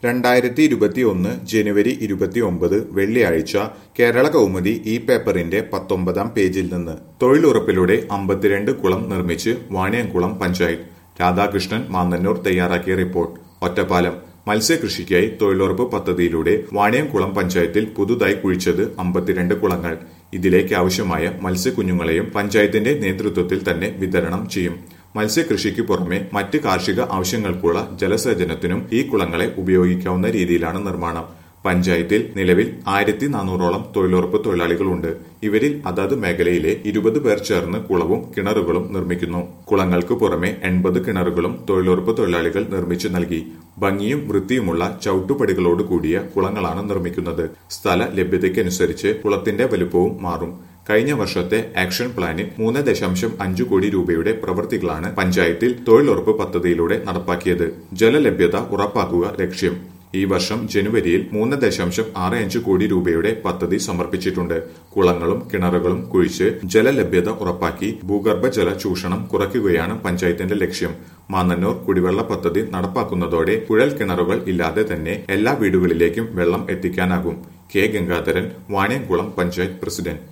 രണ്ടായിരത്തി ഇരുപത്തിയൊന്ന് ജനുവരി ഇരുപത്തിയൊമ്പത് വെള്ളിയാഴ്ച കേരള കൗമുദി ഈ പേപ്പറിന്റെ പത്തൊമ്പതാം പേജിൽ നിന്ന് തൊഴിലുറപ്പിലൂടെ അമ്പത്തിരണ്ട് കുളം നിർമ്മിച്ച് വാണിയംകുളം പഞ്ചായത്ത് രാധാകൃഷ്ണൻ മാന്നന്നൂർ തയ്യാറാക്കിയ റിപ്പോർട്ട് ഒറ്റപ്പാലം മത്സ്യകൃഷിക്കായി തൊഴിലുറപ്പ് പദ്ധതിയിലൂടെ വാണിയംകുളം പഞ്ചായത്തിൽ പുതുതായി കുഴിച്ചത് അമ്പത്തിരണ്ട് കുളങ്ങൾ ഇതിലേക്ക് ആവശ്യമായ മത്സ്യക്കുഞ്ഞുങ്ങളെയും പഞ്ചായത്തിന്റെ നേതൃത്വത്തിൽ തന്നെ വിതരണം ചെയ്യും മത്സ്യകൃഷിക്ക് പുറമെ മറ്റ് കാർഷിക ആവശ്യങ്ങൾക്കുള്ള ജലസേചനത്തിനും ഈ കുളങ്ങളെ ഉപയോഗിക്കാവുന്ന രീതിയിലാണ് നിർമ്മാണം പഞ്ചായത്തിൽ നിലവിൽ ആയിരത്തി നാനൂറോളം തൊഴിലുറപ്പ് തൊഴിലാളികളുണ്ട് ഇവരിൽ അതത് മേഖലയിലെ ഇരുപത് പേർ ചേർന്ന് കുളവും കിണറുകളും നിർമ്മിക്കുന്നു കുളങ്ങൾക്ക് പുറമെ എൺപത് കിണറുകളും തൊഴിലുറപ്പ് തൊഴിലാളികൾ നിർമ്മിച്ചു നൽകി ഭംഗിയും വൃത്തിയുമുള്ള ചവിട്ടുപടികളോട് കൂടിയ കുളങ്ങളാണ് നിർമ്മിക്കുന്നത് സ്ഥല ലഭ്യതയ്ക്കനുസരിച്ച് കുളത്തിന്റെ വലുപ്പവും മാറും കഴിഞ്ഞ വർഷത്തെ ആക്ഷൻ പ്ലാനിൽ മൂന്ന് ദശാംശം അഞ്ചു കോടി രൂപയുടെ പ്രവൃത്തികളാണ് പഞ്ചായത്തിൽ തൊഴിലുറപ്പ് പദ്ധതിയിലൂടെ നടപ്പാക്കിയത് ജലലഭ്യത ഉറപ്പാക്കുക ലക്ഷ്യം ഈ വർഷം ജനുവരിയിൽ മൂന്ന് ദശാംശം ആറ് അഞ്ച് കോടി രൂപയുടെ പദ്ധതി സമർപ്പിച്ചിട്ടുണ്ട് കുളങ്ങളും കിണറുകളും കുഴിച്ച് ജലലഭ്യത ഉറപ്പാക്കി ഭൂഗർഭജല ചൂഷണം കുറയ്ക്കുകയാണ് പഞ്ചായത്തിന്റെ ലക്ഷ്യം മാന്നന്നൂർ കുടിവെള്ള പദ്ധതി നടപ്പാക്കുന്നതോടെ കുഴൽ കിണറുകൾ ഇല്ലാതെ തന്നെ എല്ലാ വീടുകളിലേക്കും വെള്ളം എത്തിക്കാനാകും കെ ഗംഗാധരൻ വാണിയംകുളം പഞ്ചായത്ത് പ്രസിഡന്റ്